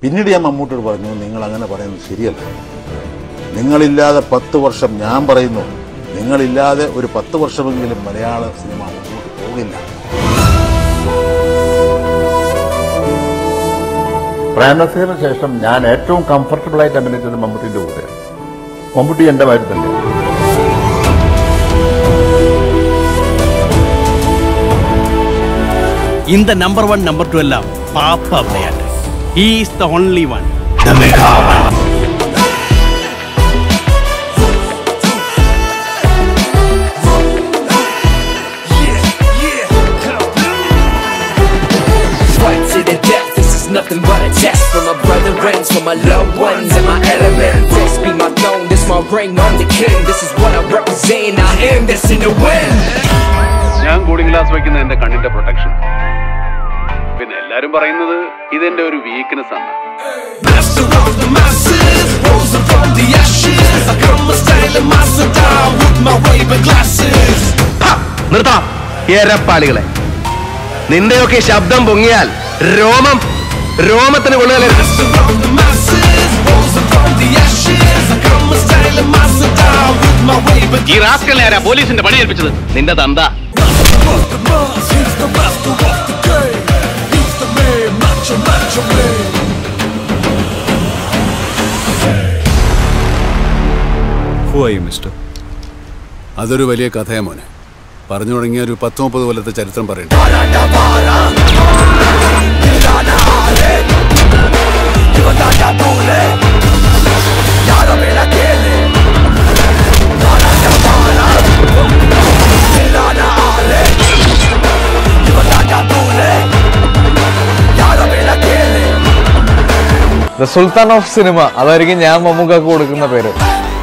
പിന്നീട് ഞാൻ മമ്മൂട്ടിയോട് പറഞ്ഞു നിങ്ങൾ അങ്ങനെ പറയുന്നത് ശരിയല്ല നിങ്ങളില്ലാതെ പത്ത് വർഷം ഞാൻ പറയുന്നു നിങ്ങളില്ലാതെ ഒരു പത്ത് വർഷമെങ്കിലും മലയാള സിനിമ മുന്നോട്ട് പോകില്ല പ്രേംനസീറിന് ശേഷം ഞാൻ ഏറ്റവും കംഫർട്ടബിൾ ആയിട്ട് അഭിനയിച്ചത് മമ്മൂട്ടിന്റെ കൂടെയാണ് മമ്മൂട്ടി എന്റെ മാതിരി തന്നെ இந்த நம்பர் ஒன் நம்பர் டூ எல்லாம் பாப்பா விளையாட்டு he is the only one Fight to the death, this is nothing but a test For my brethren, for my loved ones and my element This be my throne, this my ring, I'm the king This is what I represent, I am destined to win ഞാൻ cooling glass വയ്ക്കുന്ന എന്റെ കണ്ണിന്റെ protection പിന്നെ എല്ലാരും പറയുന്നത് ഇതെന്റെ ഒരു weakness ആണ് Master of the masses, rose from the ashes I come a styling my down with my Ray-Ban glasses നിർത്താം എരപ്പാളികളെ നിന്റെയൊക്കെ ശബ്ദം പൊങ്ങിയാൽ രോമം രോമത്തിന് കൊള്ളുകയല്ലേ Master of the masses, rose from the ashes I come a styling my down with my Ray-Ban ഈ റാസ്കലിനെ ആരാ പോലീസിന്റെ പണി ഏൽപ്പിച്ചത് നിന്റെ തന്ത of the mass, he's the master of the game He's the man, macho, macho man അതൊരു വലിയ കഥയാ മോനെ പറഞ്ഞു തുടങ്ങിയ ഒരു പത്ത് മുപ്പത് കൊല്ലത്തെ ചരിത്രം പറയണ്ട ദ സുൽത്താൻ ഓഫ് സിനിമ അതായിരിക്കും ഞാൻ മമ്മൂക്കാക്ക് കൊടുക്കുന്ന പേര്